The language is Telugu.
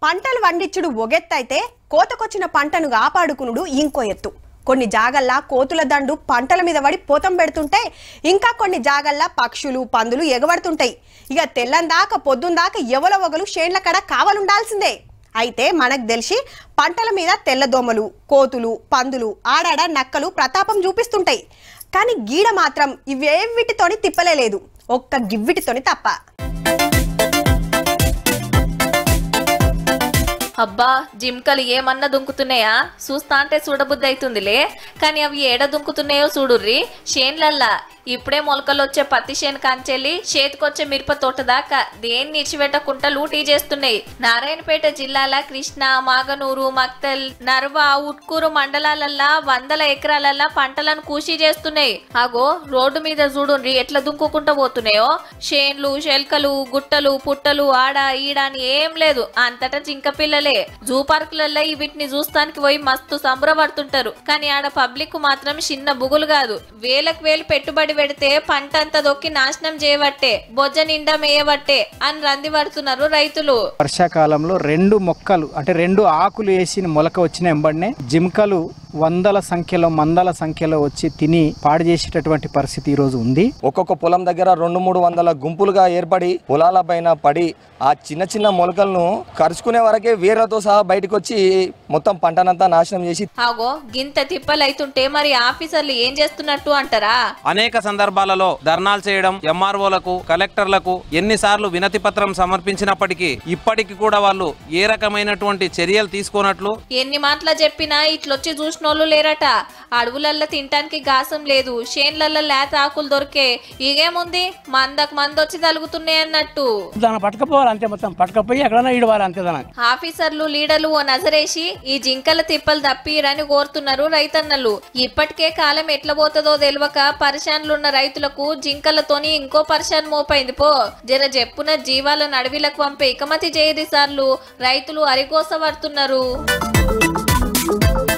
పంటలు వండించుడు ఒగెత్తైతే కోతకొచ్చిన పంటను కాపాడుకునుడు ఇంకో ఎత్తు కొన్ని జాగల్లా కోతుల దండు పంటల మీద పడి పోతం పెడుతుంటే ఇంకా కొన్ని జాగల్లా పక్షులు పందులు ఎగబడుతుంటాయి ఇక తెల్లందాక పొద్దుందాక ఎవల ఒగలు షేన్ల కడ కావలుండాల్సిందే అయితే మనకు తెలిసి పంటల మీద తెల్లదోమలు కోతులు పందులు ఆడాడ నక్కలు ప్రతాపం చూపిస్తుంటాయి కానీ గీడ మాత్రం ఇవేవిటితోని తిప్పలే లేదు ఒక్క గివ్విటితోని తప్ప అబ్బా జిమ్కలు ఏమన్నా దుంకుతున్నాయా చూస్తా అంటే చూడబుద్ధి అవుతుందిలే కానీ అవి ఏడ దుంకుతున్నాయో చూడుర్రి షేన్లల్లా ఇప్పుడే మొలకలు వచ్చే పత్తి చేను కంచెల్లి చేతికొచ్చే మిరప తోట దాకా దేన్ని ఇచ్చిపెట్టకుండా లూటీ చేస్తున్నాయి నారాయణపేట జిల్లాల కృష్ణ మాగనూరు మక్తల్ నర్వ ఉట్కూరు మండలాలల్లా వందల ఎకరాలల్లా పంటలను కూషి చేస్తున్నాయి అగో రోడ్డు మీద చూడుండ్రి ఎట్లా దుంకుకుంటూ పోతున్నాయో షేన్లు శెల్కలు గుట్టలు పుట్టలు ఆడ ఈడ అని ఏం లేదు అంతటా జింక పిల్లలే జూ పార్కులలో వీటిని చూస్తానికి పోయి మస్తు సంబరపడుతుంటారు కానీ ఆడ పబ్లిక్ మాత్రం చిన్న బుగులు కాదు వేలకు వేలు పెట్టుబడి పెడితే పంట అంతా దొక్కి నాశనం చేయబట్టే బొజ్జ నిండా మేయబట్టే అని రంది పడుతున్నారు రైతులు వర్షాకాలంలో రెండు మొక్కలు అంటే రెండు ఆకులు వేసిన మొలక వచ్చిన ఎంబడినే జింకలు వందల సంఖ్యలో మందల సంఖ్యలో వచ్చి తిని పాడు చేసేటటువంటి పరిస్థితి ఈ రోజు ఉంది ఒక్కొక్క పొలం దగ్గర రెండు మూడు వందల గుంపులుగా ఏర్పడి పొలాల పైన పడి ఆ చిన్న చిన్న మొలకలను కరుచుకునే వరకే వీరతో సహా బయటకు వచ్చి మొత్తం పంటనంతా నాశనం చేసి ఆగో గింత తిప్పలైతుంటే మరి ఆఫీసర్లు ఏం చేస్తున్నట్టు అంటారా అనేక సందర్భాలలో ధర్నాలు చేయడం ఎంఆర్ఓలకు కలెక్టర్లకు ఎన్నిసార్లు వినతి పత్రం సమర్పించినప్పటికీ ఇప్పటికి కూడా వాళ్ళు ఏ రకమైనటువంటి చర్యలు తీసుకోనట్లు ఎన్ని మాటలు చెప్పినా ఇట్లొచ్చి చూసినోళ్ళు లేరట అడవులల్లో తినటానికి గాసం లేదు షేన్లల్లో లేత ఆకులు దొరికే ఇగేముంది మందకు మంది వచ్చి తలుగుతున్నాయి అన్నట్టు దాన్ని పట్టుకపోవాలి అంతే మొత్తం పట్టుకపోయి ఎక్కడైనా ఈడవాలి అంతే దానికి ఆఫీసర్లు లీడర్లు ఓ నజరేసి ఈ జింకల తిప్పలు తప్పిరని కోరుతున్నారు రైతన్నలు ఇప్పటికే కాలం ఎట్లా పోతుందో తెలియక పరిశాన్లున్న రైతులకు జింకలతోని ఇంకో పరిశాన్ మోపైంది పో జర చెప్పున జీవాలను అడవిలకు పంపే ఇకమతి చేయరి సార్లు రైతులు అరిగోస పడుతున్నారు